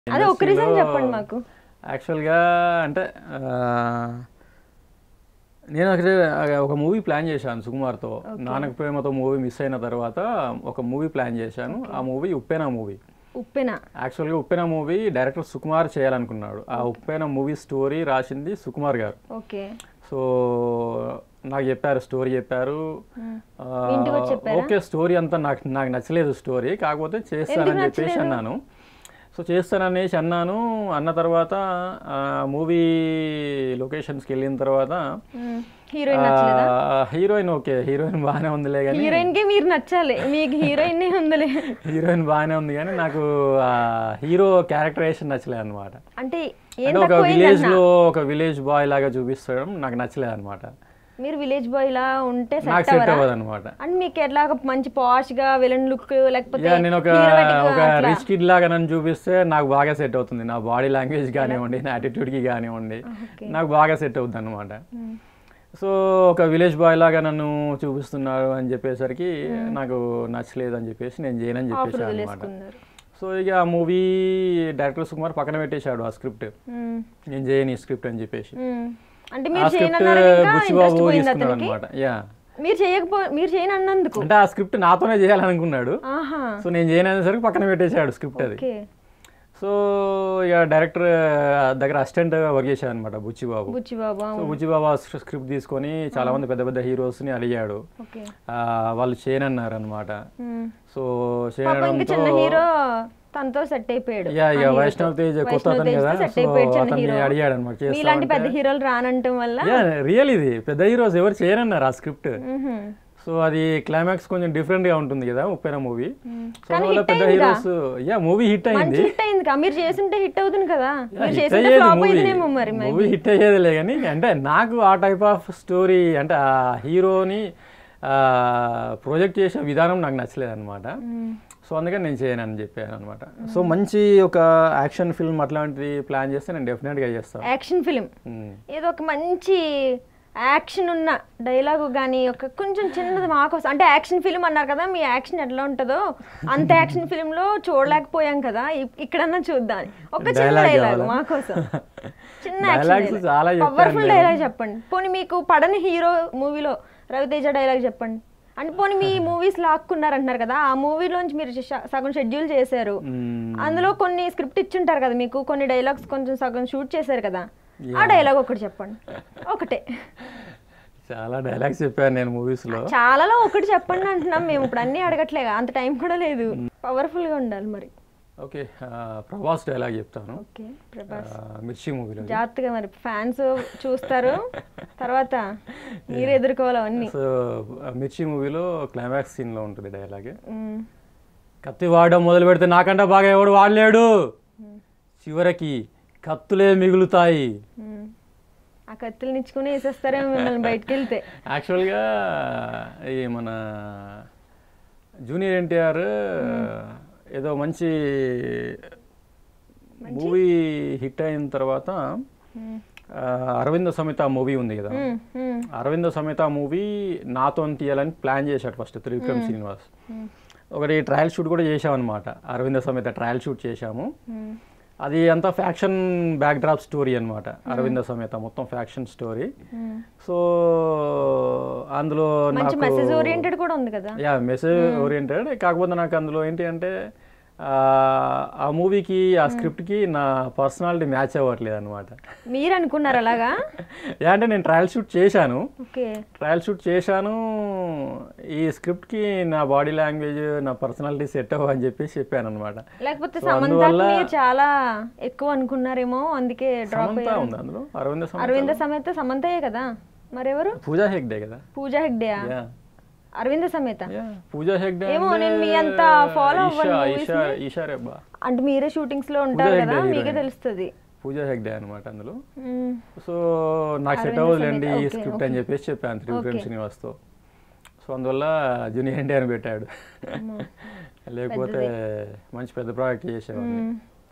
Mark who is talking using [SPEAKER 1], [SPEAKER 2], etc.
[SPEAKER 1] అదే ఒక రీజన్ చెప్పండి మాకు
[SPEAKER 2] యాక్చువల్గా అంటే ఆ, నేను అక్కడ ఒక మూవీ ప్లాన్ చేశాను సుకుమార్తో నానక ప్రేమతో మూవీ మిస్ అయిన తర్వాత ఒక మూవీ ప్లాన్ చేశాను ఆ మూవీ ఉప్పెన మూవీ
[SPEAKER 1] ఉప్పెన
[SPEAKER 2] యాక్చువల్గా ఉప్పెన మూవీ డైరెక్టర్ సుకుమార్ చేయాలనుకున్నాడు ఆ ఉప్పెన మూవీ స్టోరీ రాసింది సుకుమార్ గారు
[SPEAKER 1] ఓకే
[SPEAKER 2] సో నాకు చెప్పారు స్టోరీ చెప్పారు ఆ,
[SPEAKER 1] మీ ఇంటికి వచ్చి చెప్పారా?
[SPEAKER 2] ఓకే స్టోరీ అంతా నాకు నాకు నచ్చలేదు స్టోరీ కాకపోతే చేస్తానని చెప్పేసి అన్నాను సో చేస్తాననేసి అన్నాను అన్న తర్వాత మూవీ లొకేషన్స్కి వెళ్ళిన తర్వాత
[SPEAKER 1] హీరోయిన్ నచ్చలేదా
[SPEAKER 2] హీరోయిన్ ఓకే హీరోయిన్ బాగానే ఉందిలే కానీ
[SPEAKER 1] హీరోయిన్ కి మీరు నచ్చాలి మీకు హీరోయిన్ ఉందిలే
[SPEAKER 2] హీరోయిన్ బాగానే ఉంది కానీ నాకు హీరో క్యారెక్టరైజేషన్ నచ్చలేదు అనమాట
[SPEAKER 1] అంటే ఏం
[SPEAKER 2] అంటే ఒక
[SPEAKER 1] తక్కువ
[SPEAKER 2] విలేజ్ లో ఒక విలేజ్ బాయ్ లాగా చూపిస్తడం నాకు నచ్చలేదు అనమాట
[SPEAKER 1] మీరు విలేజ్ బాయ్ లా ఉంటే
[SPEAKER 2] నాకు
[SPEAKER 1] సెట్
[SPEAKER 2] సెట్
[SPEAKER 1] అవ్వరా
[SPEAKER 2] అవ్వదు అనమాట
[SPEAKER 1] అండ్ మీకు ఎట్లా ఒక మంచి పాష్ గా విలన్ లుక్ లేకపోతే
[SPEAKER 2] యా నేను ఒక
[SPEAKER 1] heroic గా
[SPEAKER 2] ఒక
[SPEAKER 1] అట్లా?
[SPEAKER 2] రిచ్ కిడ్ లాగా నన్ను చూపిస్తే నాకు బాగా సెట్ అవుతుంది నా బాడీ లాంగ్వేజ్ కానివ్వండి నా attitude కి కానివ్వండి
[SPEAKER 1] Okay.
[SPEAKER 2] నాకు బాగా సెట్ అవుతుంది అనమాట
[SPEAKER 1] మ్మ్.
[SPEAKER 2] సో ఒక విలేజ్ బాయ్ లాగా నన్ను చూపిస్తున్నారు అని చెప్పేసరికి నాకు నచ్చలేదు అని చెప్పేసి నేను చేయనని
[SPEAKER 1] ఆఫర్
[SPEAKER 2] చెప్పేసాను అనమాట
[SPEAKER 1] వదిలేసుకున్నారు
[SPEAKER 2] సో ఇక ఆ మూవీ డైరెక్టర్ సుకుమార్ పక్కన పెట్టేశాడు ఆ స్క్రిప్ట్
[SPEAKER 1] మ్మ్.
[SPEAKER 2] నేను చేయని స్క్రిప్ట్ అని చెప్పేసి
[SPEAKER 1] మ్మ్. అంటే
[SPEAKER 2] ఆ
[SPEAKER 1] మీరు
[SPEAKER 2] స్క్రిప్ట్
[SPEAKER 1] చేయనన్నారు ఇంకా ఇంట్రెస్ట్
[SPEAKER 2] బుచ్చిబాబు
[SPEAKER 1] పోయింది
[SPEAKER 2] తీసుకున్నాడు
[SPEAKER 1] అతనికి
[SPEAKER 2] అనమాట యా
[SPEAKER 1] మీరు చేయకపో మీరు చేయను అన్నందుకు
[SPEAKER 2] అంటే ఆ స్క్రిప్ట్ నాతోనే చేయాలనుకున్నాడు
[SPEAKER 1] ఆహా
[SPEAKER 2] సో నేను చేయననేసరికి పక్కన పెట్టేశాడు స్క్రిప్ట్ అది
[SPEAKER 1] ఓకే
[SPEAKER 2] సో ఇక డైరెక్టర్ దగ్గర అసిస్టెంట్ వర్క్ చేశాను అనమాట బుచ్చిబాబు
[SPEAKER 1] బుచ్చి బాబా
[SPEAKER 2] సో బుచ్చిబాబు ఆ స్క్రిప్ట్ తీసుకొని చాలా మంది పెద్ద పెద్ద హీరోస్ని అడిగాడు
[SPEAKER 1] ఓకే
[SPEAKER 2] ఆ, వాళ్ళు చేయనన్నారు అనమాట
[SPEAKER 1] మ్మ్.
[SPEAKER 2] సో
[SPEAKER 1] పాప ఇంకా
[SPEAKER 2] చేయడంతో
[SPEAKER 1] చిన్న హీరో తనతో సెట్ అయిపోయాడు
[SPEAKER 2] యా
[SPEAKER 1] ఆ
[SPEAKER 2] ఇక
[SPEAKER 1] హీరోతో.
[SPEAKER 2] వైష్ణవ్ తేజ్ కొత్త
[SPEAKER 1] వైష్ణవ్
[SPEAKER 2] అతను
[SPEAKER 1] తేజ్తో
[SPEAKER 2] కదా
[SPEAKER 1] సెట్
[SPEAKER 2] సో
[SPEAKER 1] అయిపోయాడు చిన్న
[SPEAKER 2] అతన్ని
[SPEAKER 1] హీరో
[SPEAKER 2] అడిగాడు అనమాట
[SPEAKER 1] మీలాంటి పెద్ద
[SPEAKER 2] చేస్తా
[SPEAKER 1] హీరోలు రానంటం వల్ల
[SPEAKER 2] యా రియల్ ఇది పెద్ద హీరోస్ ఎవరు చేయనన్నారు ఆ స్క్రిప్ట్
[SPEAKER 1] మ్హూ.
[SPEAKER 2] సో అది క్లైమాక్స్ కొంచెం డిఫరెంట్ గా ఉంటుంది కదా ఉప్పెన మూవీ సో
[SPEAKER 1] కానీ
[SPEAKER 2] అందువల్ల
[SPEAKER 1] hit
[SPEAKER 2] పెద్ద
[SPEAKER 1] అయిందిగా.
[SPEAKER 2] హీరోస్ యా మూవీ హిట్
[SPEAKER 1] మంచి
[SPEAKER 2] అయింది
[SPEAKER 1] హిట్ అయింది కా మీరు చేస్తుంటే హిట్ అవుతుంది కదా మీరు
[SPEAKER 2] హిట్
[SPEAKER 1] చేస్తుంటే
[SPEAKER 2] అయ్యేది
[SPEAKER 1] ఫ్లాప్
[SPEAKER 2] మూవీ
[SPEAKER 1] అయిందేమో మరి
[SPEAKER 2] మూవీ హిట్ అయ్యేదిలే కానీ అంటే నాకు ఆ టైప్ ఆఫ్ స్టోరీ అంటే ఆ హీరోని ప్రొజెక్ట్ చేసే విధానం నాకు నచ్చలేదు అనమాట సో అందుకని నేను చేయను అని చెప్పాను అనమాట సో మంచి ఒక యాక్షన్ ఫిల్మ్ అట్లాంటిది ప్లాన్ చేస్తే నేను డెఫినెట్గా చేస్తాను
[SPEAKER 1] యాక్షన్ ఫిలిం
[SPEAKER 2] మ్మ్.
[SPEAKER 1] ఏదో ఒక మంచి యాక్షన్ ఉన్న డైలాగు కానీ ఒక కొంచెం చిన్నది మాకోసం అంటే యాక్షన్ ఫిలిం అన్నారు కదా మీ యాక్షన్ ఎట్లా ఉంటుందో అంత యాక్షన్ ఫిలింలో చూడలేకపోయాం కదా ఇ- ఇక్కడన్నా చూద్దాం ఒక చిన్న
[SPEAKER 2] Dialogue
[SPEAKER 1] డైలాగ్
[SPEAKER 2] కావాలా?
[SPEAKER 1] మాకోసం చిన్న
[SPEAKER 2] Dialogues చాలా చెప్పాను
[SPEAKER 1] పవర్ఫుల్
[SPEAKER 2] నేను.
[SPEAKER 1] డైలాగ్ చెప్పండి పోనీ మీకు పడని హీరో మూవీలో రవితేజ డైలాగ్ చెప్పండి అంటే పోనీ మీ మూవీస్ లాక్కున్నారు అంటున్నారు కదా ఆ మూవీలోంచి మీరు శ- సగం షెడ్యూల్ చేశారు
[SPEAKER 2] మ్మ్.
[SPEAKER 1] అందులో కొన్ని స్క్రిప్ట్ ఇచ్చుంటారు కదా మీకు కొన్ని డైలాగ్స్ కొంచెం సగం షూట్ చేశారు కదా ఆ డైలాగ్ ఒకటి చెప్పండి ఒకటే
[SPEAKER 2] చాలా డైలాగ్స్ చెప్పాను నేను మూవీస్ లో
[SPEAKER 1] చాలాలో ఒకటి చెప్పండి అంటున్నాం మేము ఇప్పుడు అన్నీ అడగట్లేగా అంత టైం కూడా లేదు పవర్ఫుల్ గా ఉండాలి మరి
[SPEAKER 2] ఓకే ప్రభాస్ డైలాగ్ చెప్తాను
[SPEAKER 1] ఓకే ప్రభాస్
[SPEAKER 2] ఆ, మిర్చి మూవీలో
[SPEAKER 1] జాగ్రత్తగా మరి ఫ్యాన్స్ చూస్తారు తర్వాత మీరు ఎదుర్కోవాలి అవన్నీ
[SPEAKER 2] సో ఆ మిర్చి మూవీలో క్లైమాక్స్ సీన్ లో ఉంటుంది డైలాగ్
[SPEAKER 1] మ్మ్.
[SPEAKER 2] కత్తి వాడడం మొదలు పెడితే నాకంటే బాగా ఎవడు వాడలేడు చివరికి కత్తులే మిగులుతాయి
[SPEAKER 1] మ్మ్. ఆ కత్తులు నిచ్చుకుని వేసేస్తారేమో మిమ్మల్ని బయటకు వెళ్తే
[SPEAKER 2] యాక్చువల్గా ఈ మన జూనియర్ ఎన్టీఆర్ ఏదో మంచి మూవీ హిట్ అయిన తర్వాత
[SPEAKER 1] మ్మ్.
[SPEAKER 2] ఆ, అరవింద సమేత మూవీ ఉంది కదా
[SPEAKER 1] మ్మ్. మ్మ్.
[SPEAKER 2] అరవింద సమేత మూవీ నాతో తీయాలని ప్లాన్ చేశాడు ఫస్ట్ త్రివిక్రమ్ శ్రీనివాస్
[SPEAKER 1] మ్మ్.
[SPEAKER 2] ఒకటి ట్రయల్ షూట్ కూడా చేసామన్నమాట అరవింద సమేత ట్రయల్ షూట్ చేశాము
[SPEAKER 1] మ్మ్.
[SPEAKER 2] అది అంతా ఫ్యాక్షన్ బ్యాక్డ్రాప్ స్టోరీ అన్నమాట అరవింద సమేత మొత్తం ఫ్యాక్షన్ స్టోరీ
[SPEAKER 1] మ్మ్.
[SPEAKER 2] సో అందులో
[SPEAKER 1] మంచి
[SPEAKER 2] నాకు
[SPEAKER 1] మెసేజ్ ఓరియంటెడ్ కూడా ఉంది కదా
[SPEAKER 2] యా మెసేజ్ ఓరియంటెడ్ కాకపోతే నాకు అందులో ఏంటి అంటే ఆ, ఆ మూవీకి ఆ స్క్రిప్ట్కి నా పర్సనాలిటీ మ్యాచ్ అవ్వట్లేదు అనమాట
[SPEAKER 1] మీరు అనుకున్నారు అలాగా
[SPEAKER 2] అంటే నేను ట్రయల్ షూట్ చేశాను
[SPEAKER 1] ఓకే
[SPEAKER 2] ట్రయల్ షూట్ చేశాను ఈ స్క్రిప్ట్కి నా బాడీ లాంగ్వేజ్ నా పర్సనాలిటీ సెట్ అవ్వ అని చెప్పేసి చెప్పాను అనమాట
[SPEAKER 1] లేకపోతే
[SPEAKER 2] So,
[SPEAKER 1] సమంత
[SPEAKER 2] అందువల్ల-
[SPEAKER 1] మీరు చాలా ఎక్కువ అనుకున్నారేమో అందుకే డ్రాప్
[SPEAKER 2] సమంత ఉంది అందులో అరవింద సమంత
[SPEAKER 1] అరవింద సమేత సమంతయే కదా మరెవరు
[SPEAKER 2] పూజా హెగ్డే కదా
[SPEAKER 1] పూజా హెగ్డే
[SPEAKER 2] యా
[SPEAKER 1] అరవింద సమేత
[SPEAKER 2] యా పూజా హెగ్డే
[SPEAKER 1] ఏమో
[SPEAKER 2] అంటే
[SPEAKER 1] నేను మీ అంత follow
[SPEAKER 2] ఈషా
[SPEAKER 1] అవ్వను movies
[SPEAKER 2] ఈషా ఈషా రెబ్బా
[SPEAKER 1] అంటే మీరే షూటింగ్స్ లో ఉంటారు
[SPEAKER 2] పూజా
[SPEAKER 1] కదా
[SPEAKER 2] హెగ్డే
[SPEAKER 1] మీకే
[SPEAKER 2] heroine.
[SPEAKER 1] తెలుస్తుంది
[SPEAKER 2] పూజా హెగ్డే అనమాట అందులో
[SPEAKER 1] మ్మ్.
[SPEAKER 2] సో నాకు సెట్
[SPEAKER 1] అరవింద
[SPEAKER 2] అవ్వదులేండి ఈ
[SPEAKER 1] సమేత,
[SPEAKER 2] స్క్రిప్ట్
[SPEAKER 1] okay,
[SPEAKER 2] అని చెప్పేసి చెప్పాను త్రివిక్రమ్
[SPEAKER 1] Okay.
[SPEAKER 2] శ్రీనివాస్తో సో అందువల్ల జూనియర్ ఎన్టీఆర్ పెట్టాడు
[SPEAKER 1] అమ్మో.
[SPEAKER 2] లేకపోతే మంచి పెద్ద ప్రాజెక్ట్ చేసేవాడిని
[SPEAKER 1] మ్మ్.